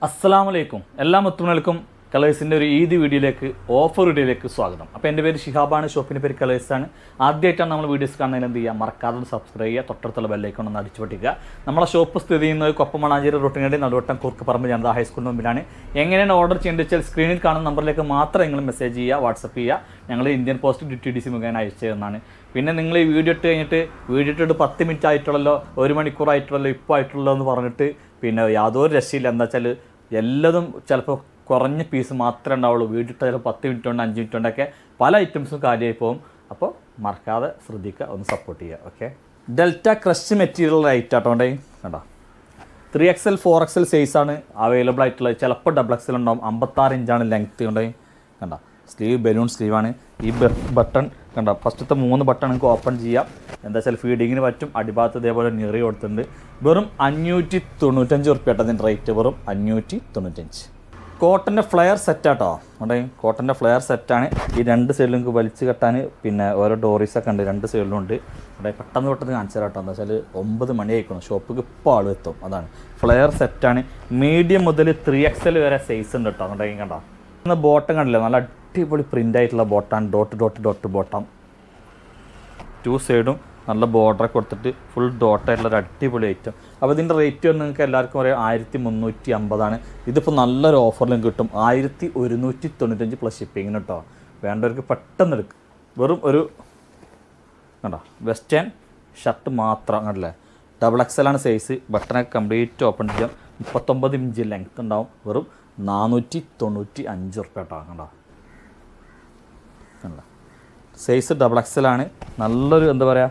അസ്സലാമു അലൈക്കും എല്ലാ മുത്തുമണൽക്കും കളേഴ്സിൻ്റെ ഒരു ഈദ് വീഡിയോയിലേക്ക് ഓഫർ വീഡിയോയിലേക്ക് സ്വാഗതം അപ്പോൾ എൻ്റെ പേര് ഷിഹാബാണ് ഷോപ്പിൻ്റെ പേര് കളേഴ്സാണ് ആദ്യമായിട്ടാണ് നമ്മൾ വീഡിയോസ് കാണുന്നതിന് എന്ത് ചെയ്യുക മറക്കാതെ ഒന്ന് സബ്സ്ക്രൈബ് ചെയ്യുക തൊട്ടടുത്തുള്ള ബെല്ലൈക്കൺ ഒന്ന് അടിച്ചു പൊട്ടിക്കുക നമ്മളെ ഷോപ്പ് സ്ഥിതി ചെയ്യുന്നത് കൊപ്പമണാഞ്ചേരി റോട്ടിനടി നടുവട്ടം കുറുക്ക് പറമ്പ് ജനത ഹൈസ്കൂളിന് മുമ്പിലാണ് എങ്ങനെയാണ് ഓർഡർ ചെയ്യേണ്ടത് വെച്ചാൽ സ്ക്രീനിൽ കാണുന്ന നമ്പറിലേക്ക് മാത്രം നിങ്ങൾ മെസ്സേജ് ചെയ്യുക വാട്സപ്പ് ചെയ്യുക ഞങ്ങൾ Indian post D T D C മുഖേന അയച്ചു തരുന്നതാണ് പിന്നെ നിങ്ങൾ ഈ വീഡിയോ ഇട്ട് കഴിഞ്ഞിട്ട് വീഡിയോ ഇട്ടിട്ട് പത്ത് മിനിറ്റ് ആയിട്ടുള്ളല്ലോ ഒരു മണിക്കൂർ ആയിട്ടുള്ളല്ലോ ഇപ്പോൾ ആയിട്ടുള്ളൂ എന്ന് പറഞ്ഞിട്ട് പിന്നെ യാതൊരു രക്ഷയില്ല എന്താ വെച്ചാൽ എല്ലതും ചിലപ്പോൾ കുറഞ്ഞ പീസ് മാത്രമേ ഉണ്ടാവുള്ളൂ വീട്ടിൽ ചിലപ്പോൾ പത്ത് മിനിറ്റ് കൊണ്ട് അഞ്ച് മിനിറ്റ് കൊണ്ടൊക്കെ പല ഐറ്റംസും കാര്യമായി പോകും അപ്പോൾ മറക്കാതെ ശ്രദ്ധിക്കുക ഒന്ന് സപ്പോർട്ട് ചെയ്യുക okay delta crush material right ആട്ടോണ്ടേ കണ്ടോ three X L four X L സൈസാണ് അവൈലബിൾ ആയിട്ടുള്ളത് ചിലപ്പോൾ ഡബിൾ എക്സ് എൽ ഉണ്ടാവും അമ്പത്താറ് ഇഞ്ചാണ് ലെങ്ത്ത് കൊണ്ടേ കണ്ട സ്ലീവ് ബലൂൺ സ്ലീവാണ് ഈ ബട്ടൺ കണ്ട ഫസ്റ്റത്തെ മൂന്ന് ബട്ടൺ നിങ്ങൾക്ക് ഓപ്പൺ ചെയ്യാം എന്താ വെച്ചാൽ ഫീഡിങ്ങിന് പറ്റും അടിഭാഗത്ത് ഇതേപോലെ നിറി കൊടുത്തിട്ടുണ്ട് വെറും അഞ്ഞൂറ്റി തൊണ്ണൂറ്റഞ്ച് ഉറുപ്പ്യ കേട്ടോ അതിൻ്റെ റേറ്റ് വെറും അഞ്ഞൂറ്റി തൊണ്ണൂറ്റഞ്ച് കോട്ടൻ്റെ ഫ്ലെയർ സെറ്റാട്ടോ അവിടെ കോട്ടൻ്റെ ഫ്ലെയർ സെറ്റാണ് ഈ രണ്ട് സൈഡിലും നിങ്ങൾക്ക് വലിച്ചു കെട്ടാൻ പിന്നെ ഓരോ ഡോറീസൊക്കെ ഉണ്ട് രണ്ട് സൈഡിലും ഉണ്ട് അവിടെ പെട്ടെന്ന് പെട്ടെന്ന് കാണിച്ചു തരാം കേട്ടോ എന്താ വെച്ചാൽ ഒമ്പത് മണി ആയിക്കണം ഷോപ്പിക്ക് ഇപ്പോൾ ആൾ എത്തും അതാണ് ഫ്ലെയർ സെറ്റാണ് മീഡിയം മുതൽ ത്രീ എക്സൽ വരെ സൈസ് ഉണ്ട് കേട്ടോ അവിടെ കണ്ടോ ഇന്ന് ബോട്ടം കണ്ടില്ലേ നല്ല അടിപൊളി പ്രിൻ്റ് ആയിട്ടുള്ള ബോട്ടാണ് dot dot dot bottom two സൈഡും നല്ല ബോർഡറൊക്കെ കൊടുത്തിട്ട് ഫുൾ ഡോട്ടായിട്ടുള്ള ഒരു അടിപൊളി ഐറ്റം അപ്പോൾ ഇതിൻ്റെ റേറ്റ് വന്ന് നിങ്ങൾക്ക് എല്ലാവർക്കും പറയാം ആയിരത്തി മുന്നൂറ്റി അമ്പതാണ് ഇതിപ്പോൾ നല്ലൊരു ഓഫറിലും കിട്ടും ആയിരത്തി ഒരുന്നൂറ്റി തൊണ്ണൂറ്റഞ്ച് പ്ലസ് ഷിപ്പിങ്ങിന് കേട്ടോ വേണ്ടവർക്ക് പെട്ടെന്ന് എടുക്കും വെറും ഒരു കണ്ടോ വെസ്റ്റേൺ ഷർട്ട് മാത്രം കണ്ടില്ലേ ഡബിൾ എക്സലാണ് സൈസ് ബട്ടണൊക്കെ കംപ്ലീറ്റ് ഓപ്പൺ ചെയ്യാം മുപ്പത്തൊമ്പത് ഇഞ്ച് ലെങ്ത് ഉണ്ടാവും വെറും നാനൂറ്റി തൊണ്ണൂറ്റി അഞ്ച് ഉറുപ്പ്യ കേട്ടോ കണ്ടോ കണ്ടോ സൈസ് ഡബിൾ എക്സലാണ് നല്ലൊരു എന്താ പറയുക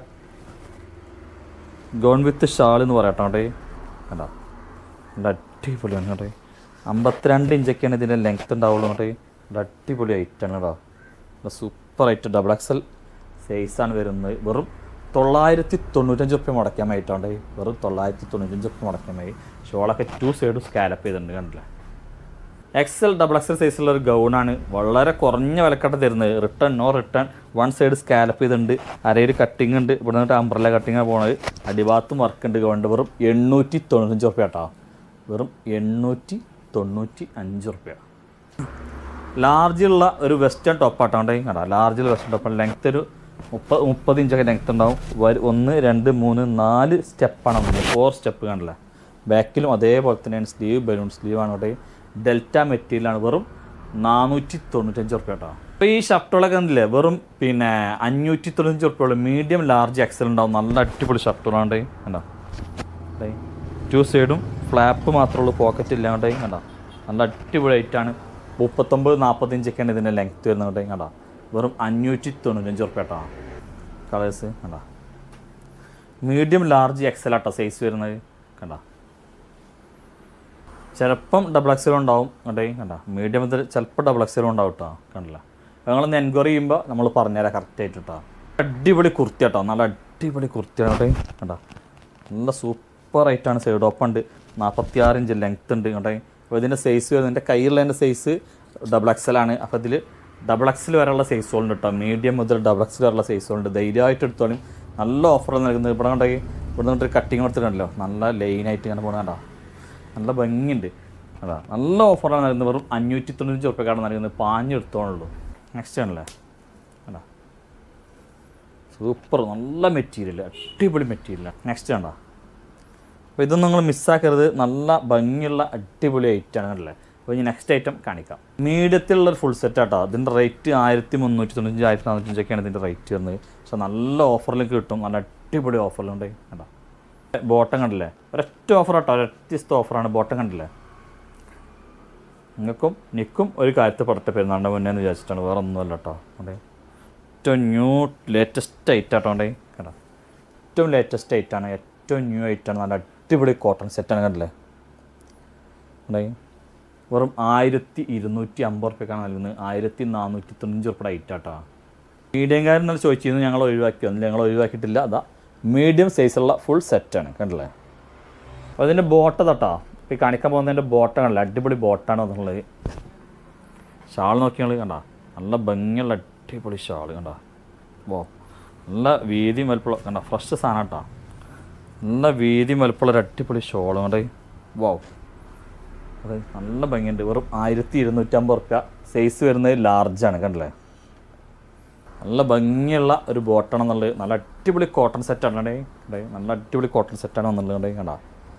ഗോൺ വിത്ത് ഷാൾ എന്ന് പറയട്ടോ കേട്ടോ കണ്ടോ നല്ല അടിപൊളിയാണ് കേട്ടോ അമ്പത്തിരണ്ട് ഇഞ്ചൊക്കെയാണ് ഇതിൻ്റെ ലെങ്ത് ഉണ്ടാവുള്ളൂ കേട്ടോ നല്ല അടിപൊളി ഐറ്റാണ് കേട്ടോ നല്ല സൂപ്പർ ഐറ്റം ഡബിൾ എക്സൽ സൈസാണ് വരുന്നത് വെറും തൊള്ളായിരത്തി തൊണ്ണൂറ്റഞ്ച് റുപ്യ മുടക്കാൻ ആയിട്ടുണ്ട് വെറും തൊള്ളായിരത്തി തൊണ്ണൂറ്റഞ്ച് റുപ്യ മുടക്കാൻ ആയി ഷോളൊക്കെ ടു സൈഡും സ്കാലപ്പ് ചെയ്തിട്ടുണ്ട് കണ്ടില്ലേ എക്സൽ ഡബിൾ എക്സൽ സൈസുള്ള ഒരു ഗൗണാണ് വളരെ കുറഞ്ഞ വിലക്കട്ട തരുന്നത് return no return one side scallop ചെയ്തിട്ടുണ്ട് അരയിൽ കട്ടിങ് ഉണ്ട് ഇവിടെ നിന്നിട്ട് അംബ്രല്ല കട്ടിങ്ങാണ് പോണത് അടിഭാഗത്തും വർക്ക് ഉണ്ട് ഗൗണ്ട് വെറും എണ്ണൂറ്റി തൊണ്ണൂറ്റഞ്ച് റുപ്യ കേട്ടോ വെറും എണ്ണൂറ്റി തൊണ്ണൂറ്റി അഞ്ച് റുപ്യ ലാർജുള്ള ഒരു വെസ്റ്റേൺ ടോപ്പാട്ടോ ഉണ്ടെങ്കിൽ കണ്ടാ ലാർജുള്ള വെസ്റ്റേൺ ടോപ്പ് ലെങ്ത് ഒരു മുപ്പത് മുപ്പത് ഇഞ്ചൊക്കെ ലെങ്ത് ഉണ്ടാവും വരു ഒന്ന് രണ്ട് മൂന്ന് നാല് സ്റ്റെപ്പാണ് വന്നത് ഫോർ സ്റ്റെപ്പ് കണ്ടില്ല ബാക്കിലും അതേപോലെ തന്നെയാണ് സ്ലീവ് ബലൂൺ സ്ലീവാണ് ഇവിടെ ഡെൽറ്റ മെറ്റീരിയലാണ് വെറും നാനൂറ്റി തൊണ്ണൂറ്റഞ്ച് ഉറുപ്പ്യ കേട്ടോ അപ്പോൾ ഈ ഷർട്ടുകളൊക്കെ കണ്ടില്ലേ വെറും പിന്നെ അഞ്ഞൂറ്റി തൊണ്ണൂറ്റഞ്ച് ഉറുപ്പ്യ മീഡിയം ലാർജ് എക്സൽ ഉണ്ടാവും നല്ല അടിപൊളി ഷർട്ടുകളുണ്ട് കണ്ടോ ടു സൈഡും ഫ്ലാപ്പ് മാത്രമേ ഉള്ളൂ പോക്കറ്റ് ഇല്ലാണ്ട് കണ്ടോ നല്ല അടിപൊളി ആയിട്ടാണ് മുപ്പത്തൊമ്പത് നാൽപ്പത്തഞ്ചൊക്കെയാണ് ഇതിൻ്റെ ലെങ്ത്ത് വരുന്നത് കണ്ടോ വെറും അഞ്ഞൂറ്റി തൊണ്ണൂറ്റഞ്ച് ഉറുപ്പ്യ കേട്ടോ കളേഴ്സ് കണ്ടോ മീഡിയം ലാർജ് എക്സൽ ആട്ടോ സൈസ് വരുന്നത് കണ്ടോ ചിലപ്പം ഡബിൾ എക്സലും ഉണ്ടാവും കണ്ടേ കണ്ട മീഡിയം മുതൽ ചിലപ്പോൾ ഡബിൾ എക്സലും ഉണ്ടാവും കേട്ടോ കണ്ടില്ല നിങ്ങളൊന്ന് എൻക്വയറി ചെയ്യുമ്പോൾ നമ്മൾ പറഞ്ഞുതരാം കറക്റ്റ് ആയിട്ട് കേട്ടോ അടിപൊളി കുർത്തി കേട്ടോ നല്ല അടിപൊളി കുർത്തിയാണ് കേട്ടോ കണ്ടോ നല്ല സൂപ്പർ ആയിട്ടാണ് സൈഡ് ഓപ്പൺ ഉണ്ട് നാൽപ്പത്തി ആറ് ഇഞ്ച് ലെങ്ത് ഉണ്ട് കേട്ടോ അപ്പോൾ ഇതിൻ്റെ സൈസ് വരുന്നത് എൻ്റെ കയ്യിലുള്ളതിൻ്റെ സൈസ് ഡബിൾ എക്സലാണ് അപ്പോൾ ഇതിൽ ഡബിൾ എക്സൽ വരെയുള്ള സൈസുകളുണ്ട് കേട്ടോ മീഡിയം മുതൽ ഡബിൾ എക്സൽ വരെയുള്ള സൈസുകളുണ്ട് ധൈര്യമായിട്ട് എടുത്തോളും നല്ല ഓഫർ നൽകുന്നത് ഇവിടെ കൊണ്ടേ ഇവിടെ നിന്നിട്ട് കട്ടിങ് കൊടുത്തിട്ടുണ്ടല്ലോ നല്ല ലൈനായിട്ട് ഇങ്ങനെ പോകണം കണ്ടോ നല്ല ഭംഗിയുണ്ട് അതാ നല്ല ഓഫറാണ് നൽകുന്നത് വെറും അഞ്ഞൂറ്റി തൊണ്ണൂറ്റി ഉറുപ്പ്യക്കാണ് നൽകുന്നത് പാഞ്ഞെടുത്തോളുള്ളൂ നെക്സ്റ്റ് ആണല്ലേ അതാ സൂപ്പർ നല്ല മെറ്റീരിയൽ അടിപൊളി മെറ്റീരിയലാണ് നെക്സ്റ്റ് ആണോ അപ്പോൾ ഇതൊന്നും നിങ്ങൾ മിസ്സാക്കരുത് നല്ല ഭംഗിയുള്ള അടിപൊളി ഐറ്റമാണ് അല്ലേ അപ്പോൾ ഇനി നെക്സ്റ്റ് ഐറ്റം കാണിക്കാം മീഡിയത്തിലുള്ള ഒരു ഫുൾ സെറ്റ് ആട്ടോ ഇതിൻ്റെ റേറ്റ് ആയിരത്തി മുന്നൂറ്റി തൊണ്ണൂറ്റി ആയിരത്തി നാനൂറ്റഞ്ചൊക്കെയാണ് ഇതിൻ്റെ റേറ്റ് വരുന്നത് പക്ഷെ നല്ല ഓഫറിൽ കിട്ടും നല്ല അടിപൊളി ഓഫറിലുണ്ട് കേട്ടോ ബോട്ടം കണ്ടില്ലേ ഒരൊറ്റ ഓഫർ കേട്ടോ ഒരൊറ്റ ഓഫറാണ് ബോട്ടം കണ്ടില്ലേ നിങ്ങൾക്കും നിൽക്കും ഒരു കാര്യത്തിൽ പെടട്ടെ പെരുന്നാളിൻ്റെ മുന്നേ എന്ന് വിചാരിച്ചിട്ടാണ് വേറെ ഒന്നുമല്ല കേട്ടോ അതെ ഏറ്റവും ന്യൂ ലേറ്റസ്റ്റ് ഐറ്റ് ആട്ടോ ഉണ്ടേ കേട്ടോ ഏറ്റവും ലേറ്റസ്റ്റ് ഐറ്റാണ് ഏറ്റവും ന്യൂ ഐറ്റാണ് നല്ല അടിപൊളി കോട്ടൺ സെറ്റാണ് കണ്ടില്ലേ ഉണ്ടേ വെറും ആയിരത്തി ഇരുന്നൂറ്റി അമ്പത് റുപ്യക്കാണ് നൽകുന്നത് ആയിരത്തി നാനൂറ്റി തൊണ്ണൂറ്റി റുപ്യ ഐറ്റാട്ടോ മീഡിയംകാരൻ എന്നാൽ ചോദിച്ചിരുന്നു ഞങ്ങൾ ഒഴിവാക്കി വന്നില്ല ഞങ്ങൾ ഒഴിവാക്കിയിട്ടില്ല അതാ മീഡിയം സൈസുള്ള ഫുൾ സെറ്റാണ് കണ്ടില്ലേ അപ്പോൾ അതിൻ്റെ ബോട്ട തട്ടാ ഇപ്പോൾ ഈ കാണിക്കാൻ പോകുന്നതിൻ്റെ ബോട്ട കണ്ടില്ല അടിപൊളി ബോട്ടാണ് എന്നുള്ളത് ഷാൾ നോക്കിയാൽ കണ്ട നല്ല ഭംഗിയുള്ള അടിപൊളി ഷാൾ കണ്ട വോ നല്ല വീതി വലുപ്പമുള്ള കണ്ട ഫ്രഷ് സാധനം കേട്ടോ നല്ല വീതി വലുപ്പമുള്ള ഒരു അടിപൊളി ഷോൾ കണ്ടേ വോ അത് നല്ല ഭംഗിയുണ്ട് വെറും ആയിരത്തി ഇരുന്നൂറ്റമ്പത് റുപ്യ സൈസ് വരുന്നത് ലാർജാണ് കണ്ടില്ലേ നല്ല ഭംഗിയുള്ള ഒരു ബോട്ടാണ് എന്നുള്ളത് നല്ല അടിപൊളി കോട്ടൺ സെറ്റാണ് കണ്ടേ കണ്ടേ നല്ല അടിപൊളി കോട്ടൺ സെറ്റാണ് എന്നുള്ളത് കണ്ടേ കണ്ട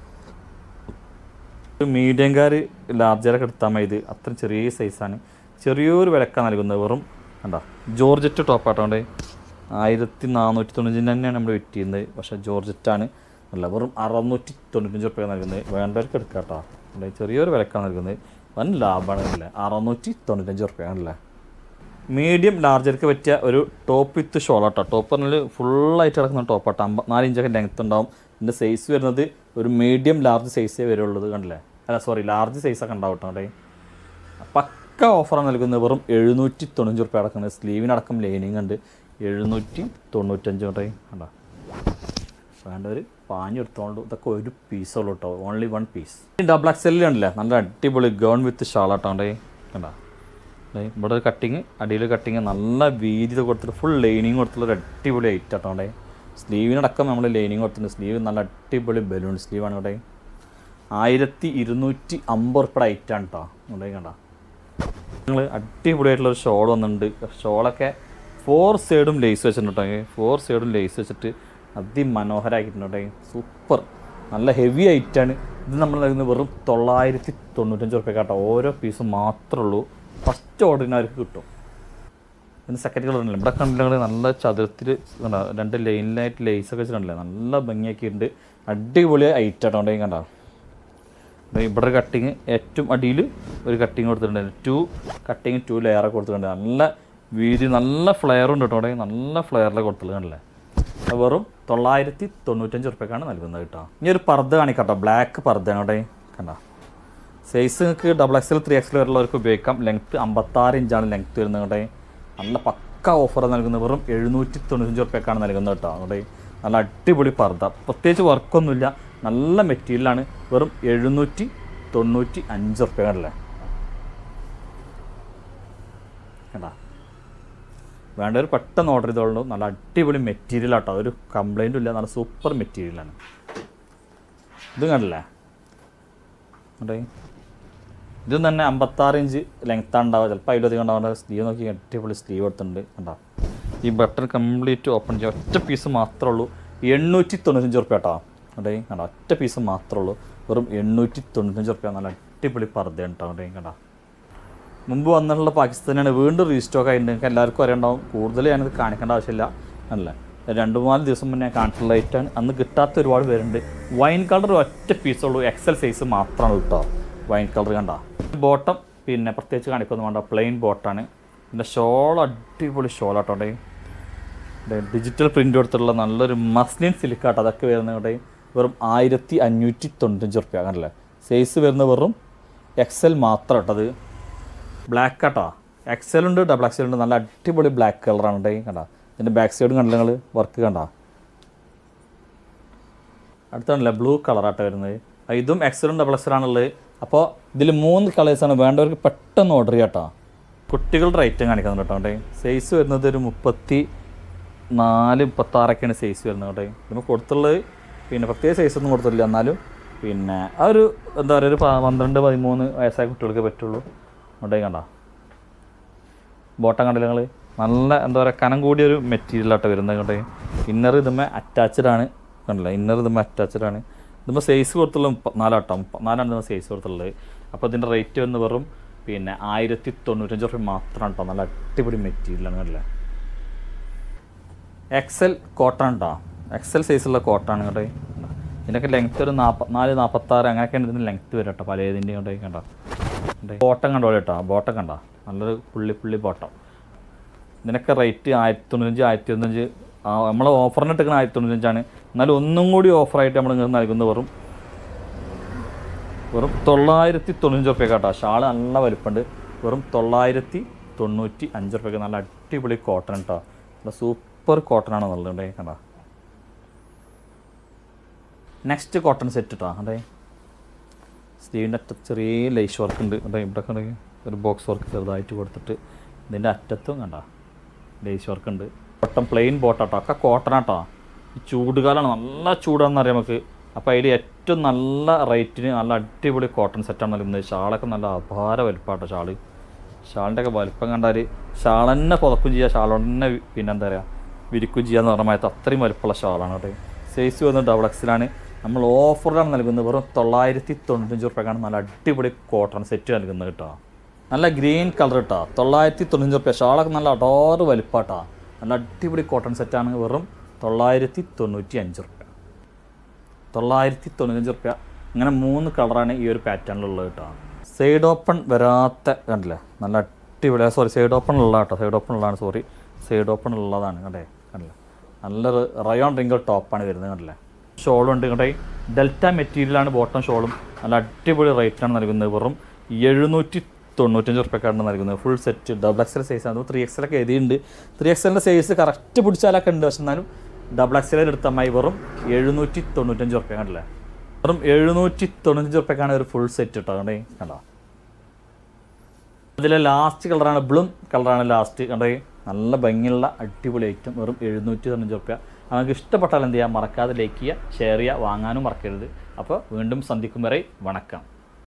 ഒരു മീഡിയംകാർ ലാർജറൊക്കെ എടുത്താൽ മതി ഇത് അത്രയും ചെറിയ സൈസാണ് ചെറിയൊരു വിലക്ക നൽകുന്നത് വെറും കണ്ട ജോർജറ്റ് ടോപ്പാട്ടോണ്ടേ ആയിരത്തി നാനൂറ്റി തൊണ്ണൂറ്റിന് തന്നെയാണ് നമ്മൾ വിറ്റ് ചെയ്യുന്നത് പക്ഷേ ജോർജറ്റാണ് അല്ല വെറും അറുന്നൂറ്റി തൊണ്ണൂറ്റഞ്ച് റുപ്യ നൽകുന്നത് വേണ്ടവർക്ക് എടുക്കാം കേട്ടോ അല്ലേ ചെറിയൊരു വിലക്കാണ് നൽകുന്നത് വൻ ലാഭമാണ് അല്ലേ അറുന്നൂറ്റി തൊണ്ണൂറ്റഞ്ച് റുപ്യ ആണല്ലേ മീഡിയം ലാർജർക്ക് പറ്റിയ ഒരു ടോപ്പ് വിത്ത് ഷോളാട്ടോ ടോപ്പ് പറഞ്ഞാൽ ഫുള്ളായിട്ട് കിടക്കുന്ന ടോപ്പാട്ടോ അമ്പത്തിനാല് ഇഞ്ചൊക്കെ ലെങ്ത് ഉണ്ടാവും ഇതിൻ്റെ സൈസ് വരുന്നത് ഒരു മീഡിയം ലാർജ് സൈസേ വരുള്ളൂ കണ്ടില്ലേ അല്ല സോറി ലാർജ് സൈസൊക്കെ ഉണ്ടാവും കേട്ടോ അവിടെ പക്ക ഓഫറാണ് നൽകുന്നത് വെറും എഴുന്നൂറ്റി തൊണ്ണൂറ്റി റുപ്യ അടക്കുന്നത് സ്ലീവിനടക്കം ലൈനിങ് ഉണ്ട് എഴുന്നൂറ്റി തൊണ്ണൂറ്റഞ്ച് കൊണ്ടേ കണ്ടോ വേണ്ടവർ പാഞ്ഞെടുത്തോണ്ട് ഇതൊക്കെ ഒരു പീസുള്ളൂ കേട്ടോ ഓൺലി വൺ പീസ് ഡബിൾ എക്സെല്ലിൽ ഉണ്ടല്ലേ നല്ല അടിപൊളി ഗൗൺ വിത്ത് ഷാളാട്ടോണ്ടേ കണ്ടോ ദേ ഇവിടെ ഒരു കട്ടിങ് അടിയിൽ കട്ടിങ് നല്ല വീതി കൊടുത്തിട്ട് ഫുൾ ലൈനിങ് കൊടുത്തുള്ള ഒരു അടിപൊളി ഐറ്റ് ആട്ടോണ്ടേ സ്ലീവിനടക്കം നമ്മൾ ലൈനിങ് കൊടുത്തിട്ടുണ്ട് സ്ലീവ് നല്ല അടിപൊളി ബലൂൺ സ്ലീവാണ് ഇവിടെ ആയിരത്തി ഇരുന്നൂറ്റി അമ്പത് ഉറുപ്പിടെ ഐറ്റാണ് കേട്ടോ ഇവിടെ കണ്ട നിങ്ങൾ അടിപൊളിയായിട്ടുള്ളൊരു ഷോൾ വന്നിട്ടുണ്ട് ഷോളൊക്കെ ഫോർ സൈഡും ലേസ് വെച്ചിട്ടുണ്ട് കേട്ടോ ഫോർ സൈഡും ലേസ് വെച്ചിട്ട് അതിമനോഹരമാക്കിയിട്ടുണ്ട് കേട്ടോ സൂപ്പർ നല്ല ഹെവി ഐറ്റാണ് ഇത് നമ്മൾ നൽകുന്നത് വെറും തൊള്ളായിരത്തി തൊണ്ണൂറ്റഞ്ച് റുപ്യ കേട്ടോ ഓരോ പീസും മാത്രമേ ഉള്ളൂ ഫസ്റ്റ് ഓർഡിനർക്ക് കിട്ടും പിന്നെ സെക്കൻഡ് കളർ ഉണ്ടല്ലോ ഇവിടെ കണ്ടില്ല നല്ല ചതുരത്തിൽ കണ്ടോ രണ്ട് ലൈനിലായിട്ട് ലേസ് ഒക്കെ വെച്ചിട്ടുണ്ടല്ലേ നല്ല ഭംഗിയാക്കിയിട്ടുണ്ട് അടിപൊളി ഐറ്റ് ആട്ടോ ഉണ്ടെങ്കിൽ കണ്ടോ ദേ ഇവിടെ ഒരു കട്ടിങ് ഏറ്റവും അടിയിൽ ഒരു കട്ടിങ് കൊടുത്തിട്ടുണ്ട് ടു കട്ടിങ് ടു ലെയറൊക്കെ കൊടുത്തിട്ടുണ്ട് നല്ല വീതി നല്ല ഫ്ലെയർ ഉണ്ട് കേട്ടോ അവിടെ നല്ല ഫ്ലെയറിലൊക്കെ കൊടുത്തിട്ടുണ്ട് കണ്ടില്ലേ അത് വെറും തൊള്ളായിരത്തി തൊണ്ണൂറ്റഞ്ച് റുപ്യക്കാണ് നൽകുന്നത് കേട്ടോ ഇനി ഒരു പർദ്ദ കാണിക്കട്ടോ ബ്ലാക്ക് പർദ്ദയാണ് അവിടെ കണ്ടോ സൈസ് നിങ്ങൾക്ക് ഡബിൾ എക്സൽ ത്രീ എക്സൽ വരെയുള്ളവർക്ക് ഉപയോഗിക്കാം ലെങ്ത്ത് അമ്പത്താറ് ഇഞ്ചാണ് ലെങ്ത്ത് വരുന്നത് അവിടെ നല്ല പക്ക ഓഫർ നൽകുന്നത് വെറും എഴുന്നൂറ്റി തൊണ്ണൂറ്റഞ്ച് റുപ്യക്കാണ് നൽകുന്നത് കേട്ടോ അവിടെ നല്ല അടിപൊളി പർദ്ദ പ്രത്യേകിച്ച് വർക്കൊന്നുമില്ല നല്ല മെറ്റീരിയലാണ് വെറും എഴുന്നൂറ്റി തൊണ്ണൂറ്റി അഞ്ച് റുപ്യകളല്ലേ കേട്ടാ വേണ്ടവർ പെട്ടെന്ന് ഓർഡർ ചെയ്തോളൂ നല്ല അടിപൊളി മെറ്റീരിയൽ ആട്ടോ ഒരു കംപ്ലൈൻറ്റും ഇല്ല നല്ല സൂപ്പർ മെറ്റീരിയലാണ് ഇത് കണ്ടില്ലേ അതെ ഇത് തന്നെ അമ്പത്താറ് ഇഞ്ച് ലെങ്ത്താണ് ഉണ്ടാവുക ചിലപ്പോൾ അതിലധികം ഉണ്ടാവുക സ്ലീവ് നോക്കി അടിപൊളി സ്ലീവ് എടുത്തിട്ടുണ്ട് കണ്ടോ ഈ ബട്ടൺ കംപ്ലീറ്റ് ഓപ്പൺ ചെയ്യാം ഒറ്റ പീസ് മാത്രമേ ഉള്ളൂ എണ്ണൂറ്റി തൊണ്ണൂറ്റഞ്ച് റുപ്യ കേട്ടോ അതെ കണ്ടോ ഒറ്റ പീസ് മാത്രമേ ഉള്ളൂ വെറും എണ്ണൂറ്റി തൊണ്ണൂറ്റഞ്ച് റുപ്യ നല്ല അടിപൊളി പർദ്ദയാണ് കേട്ടോ അതെ കണ്ടോ മുമ്പ് വന്നിട്ടുള്ള പാകിസ്ഥാനാണ് വീണ്ടും റീസ്റ്റോക്ക് ആയിട്ടുണ്ട് നിങ്ങൾക്ക് എല്ലാവർക്കും അറിയണ്ടാവും കൂടുതൽ ഞാനത് കാണിക്കേണ്ട ആവശ്യമില്ല അല്ലേ രണ്ട് മൂന്നാല് ദിവസം മുന്നേ കാണിച്ചിട്ടുള്ള ഐറ്റാണ് അന്ന് കിട്ടാത്ത ഒരുപാട് പേരുണ്ട് വൈൻ കളർ ഒറ്റ പീസുള്ളൂ എക്സൽ സൈസ് മാത്രമാണ് കേട്ടോ വൈൻ കളർ കണ്ട ബോട്ടം പിന്നെ പ്രത്യേകിച്ച് കാണിക്കൊന്നും വേണ്ട പ്ലെയിൻ ബോട്ടാണ് പിന്നെ ഷോൾ അടിപൊളി ഷോളാട്ടോടെ ഡിജിറ്റൽ പ്രിൻ്റ് കൊടുത്തിട്ടുള്ള നല്ലൊരു മസ്ലിൻ സിലിക്കാട്ടോ അതൊക്കെ വരുന്നത് ഇവിടെ വെറും ആയിരത്തി അഞ്ഞൂറ്റി തൊണ്ണൂറ്റഞ്ച് റുപ്യ കണ്ടല്ലേ സൈസ് വരുന്നത് വെറും എക്സൽ മാത്രം കേട്ടത് ബ്ലാക്ക് ആട്ടോ എക്സൽ ഉണ്ട് ഡബിൾ എക്സൽ ഉണ്ട് നല്ല അടിപൊളി ബ്ലാക്ക് കളറാണ് ഉണ്ടേ കണ്ട ഇതിൻ്റെ ബാക്ക് സൈഡും കണ്ടില്ല നിങ്ങൾ വർക്ക് കണ്ട അടുത്താണല്ലേ ബ്ലൂ കളറാട്ടോ വരുന്നത് ആ, ഇതും എക്സലും ഡബിൾ എക്സലാണുള്ളത് അപ്പോൾ ഇതിൽ മൂന്ന് കളേഴ്സാണ് വേണ്ടവർക്ക് പെട്ടെന്ന് ഓർഡർ ചെയ്യാം കേട്ടോ കുട്ടികളുടെ റേറ്റും കാണിക്കുന്നുണ്ട് കേട്ടോ അവിടെ സൈസ് വരുന്നത് ഒരു മുപ്പത്തി നാല് മുപ്പത്താറൊക്കെയാണ് സൈസ് വരുന്നത് കേട്ടോ ഇതിപ്പോൾ കൊടുത്തുള്ളത് പിന്നെ പ്രത്യേക സൈസ് ഒന്നും കൊടുത്തിട്ടില്ല എന്നാലും പിന്നെ ആ ഒരു എന്താ പറയുക ഒരു പ- പന്ത്രണ്ട് പതിമൂന്ന് വയസ്സായ കുട്ടികൾക്ക് പറ്റുള്ളൂ അവിടെ കണ്ട ബോട്ടം കണ്ടില്ല നിങ്ങൾ നല്ല എന്താ പറയുക കനം കൂടിയ ഒരു മെറ്റീരിയലാട്ടോ വരുന്നത് കണ്ടേ ഇന്നർ ഇതുമ്മേ അറ്റാച്ച്ഡ് ആണ് കണ്ടില്ല ഇന്നർ ഇതുമ്മേ അറ്റാച്ച്ഡ് ആണ് ഇതുമ്പോൾ സൈസ് കൊടുത്തുള്ള മുപ്പത്തിനാലാട്ടോ മുപ്പത്തിനാലാണ് ഇതുമ്പോൾ സൈസ് കൊടുത്തുള്ളത് അപ്പോൾ ഇതിൻ്റെ റേറ്റ് വന്ന് വെറും പിന്നെ ആയിരത്തി തൊണ്ണൂറ്റഞ്ച് റുപ്യ മാത്രമാണ് കേട്ടോ നല്ല അടിപൊളി മെറ്റീരിയലാണ് കണ്ടില്ലേ എക്സൽ കോട്ടൺ ഉണ്ടോ എക്സൽ സൈസുള്ള കോട്ടാണ് കേട്ടോ ഇതിനൊക്കെ ലെങ്ത്ത് ഒരു നാൽപ്പത്തിനാല് നാൽപ്പത്താറ് അങ്ങനെയൊക്കെയാണ് ഇതിന് ലെങ്ത്ത് വരും കേട്ടോ പലതിൻ്റെയും കൊണ്ടേ കണ്ടോ ബോട്ടം കണ്ടോ കേട്ടോ ബോട്ടം കണ്ടോ നല്ലൊരു പുള്ളി പുള്ളി ബോട്ടം ഇതിനൊക്കെ റേറ്റ് ആയിരത്തി തൊണ്ണൂറ്റഞ്ച് ആയിരത്തി തൊണ്ണൂറ്റഞ്ച് നമ്മൾ ഓഫറിന് ഇട്ടിരിക്കുന്ന ആയിരത്തി തൊണ്ണൂറ്റഞ്ചാണ് എന്നാലും ഒന്നും കൂടി ഓഫറായിട്ട് നമ്മൾ നിങ്ങൾക്ക് നൽകുന്നത് വെറും വെറും തൊള്ളായിരത്തി തൊണ്ണൂറ്റഞ്ച് റുപ്യ കേട്ടോ ഷാള് നല്ല വലുപ്പമുണ്ട് വെറും തൊള്ളായിരത്തി തൊണ്ണൂറ്റി അഞ്ച് റുപ്യക്ക് നല്ല അടിപൊളി കോട്ടൺ കേട്ടോ നല്ല സൂപ്പർ കോട്ടൺ ആണ് നല്ലത് കണ്ടോ നെക്സ്റ്റ് കോട്ടൺ സെറ്റ് കേട്ടോ അതെ സ്ലീവിൻ്റെ അറ്റത്ത് ചെറിയ ലേസ് വർക്ക് ഉണ്ട് അതെ ഇവിടെ കണ്ടെങ്കിൽ ഒരു ബോക്സ് വർക്ക് ചെറുതായിട്ട് കൊടുത്തിട്ട് ഇതിൻ്റെ അറ്റത്തും കണ്ട ലേസ് വർക്ക് ഉണ്ട് ബോട്ടം പ്ലെയിൻ ബോട്ടാട്ടോ ഒക്കെ കോട്ടൺ ആട്ടോ ഈ ചൂടുകാലമാണ് നല്ല ചൂടാണെന്ന് അറിയാം നമുക്ക് അപ്പോൾ അതിൽ ഏറ്റവും നല്ല റേറ്റിന് നല്ല അടിപൊളി കോട്ടൺ സെറ്റാണ് നൽകുന്നത് ഷാളൊക്കെ നല്ല അപാര വലിപ്പാട്ടോ ഷാള് ഷാളിൻ്റെ ഒക്കെ വലിപ്പം കണ്ടാൽ ഷാൾ തന്നെ പുതക്കും ചെയ്യുക ഷാൾ തന്നെ വി- പിന്നെ എന്താ പറയുക വിരിക്കും ചെയ്യുക എന്ന് പറഞ്ഞ മായത്ത് അത്രയും വലിപ്പമുള്ള ഷാളാണ് കേട്ടോ സൈസ് വന്ന് ഡബിൾ എക്സിലാണ് നമ്മൾ ഓഫറിലാണ് നൽകുന്നത് വെറും തൊള്ളായിരത്തി തൊണ്ണൂറ്റഞ്ച് റുപ്യക്കാണ് നല്ല അടിപൊളി കോട്ടൺ സെറ്റ് നൽകുന്നത് കേട്ടോ നല്ല ഗ്രീൻ കളർ കേട്ടോ തൊള്ളായിരത്തി തൊണ്ണൂറ്റഞ്ച് റുപ്യ ഷാളൊക്കെ നല്ല അടാറ് വലിപ്പാട്ടാ നല്ല അടിപൊളി കോട്ടൺ സെറ്റാണ് വെറും തൊള്ളായിരത്തി തൊണ്ണൂറ്റി അഞ്ച് റുപ്യ തൊള്ളായിരത്തി തൊണ്ണൂറ്റഞ്ച് റുപ്യ ഇങ്ങനെ മൂന്ന് കളറാണ് ഈ ഒരു പാറ്റേണിലുള്ളത് കേട്ടോ സൈഡ് ഓപ്പൺ വരാത്ത കണ്ടില്ലേ നല്ല അടിപൊളി സോറി സൈഡ് ഓപ്പൺ ഉള്ള കേട്ടോ സൈഡ് ഓപ്പൺ ഉള്ളതാണ് സോറി സൈഡ് ഓപ്പൺ ഉള്ളതാണ് കണ്ടേ കണ്ടില്ലേ നല്ലൊരു റയോൺ റിംഗിൾ ടോപ്പാണ് വരുന്നത് കണ്ടില്ലേ ഷോളും ഉണ്ട് കണ്ടേ ഡെൽറ്റ മെറ്റീരിയലാണ് ബോട്ടം ഷോളും നല്ല അടിപൊളി റേറ്റാണ് നൽകുന്നത് വെറും എഴുന്നൂറ്റി തൊണ്ണൂറ്റഞ്ച് റുപ്യക്കാണ് നൽകുന്നത് full set double XL size അത് ത്രീ എക്സലൊക്കെ എഴുതിയിട്ടുണ്ട് ത്രീ എക്സലിൻ്റെ സൈസ് കറക്റ്റ് പിടിച്ചാലൊക്കെ ഉണ്ട് പക്ഷെ എന്നാലും ഡബിൾ എക്സലിൽ എടുത്ത അമ്മായി വെറും എഴുന്നൂറ്റി തൊണ്ണൂറ്റഞ്ച് റുപ്യ കണ്ടില്ലേ വെറും എഴുന്നൂറ്റി തൊണ്ണൂറ്റഞ്ച് റുപ്യക്കാണ് ഒരു ഫുൾ സെറ്റ് കേട്ടോ കണ്ടേ കണ്ടോ ഇതിലെ ലാസ്റ്റ് കളറാണ് ബ്ലൂം കളറാണ് ലാസ്റ്റ് കണ്ടേ നല്ല ഭംഗിയുള്ള അടിപൊളി ഐറ്റം വെറും എഴുന്നൂറ്റി തൊണ്ണൂറ്റി റുപ്യ നമുക്ക് ഇഷ്ടപ്പെട്ടാൽ എന്ത് ചെയ്യുക മറക്കാതെ ലൈക്ക് ചെയ്യുക ഷെയർ ചെയ്യുക വാങ്ങാനും മറക്കരുത് അപ്പോൾ വീണ്ടും സന്ധിക്കും വരെ വണക്കം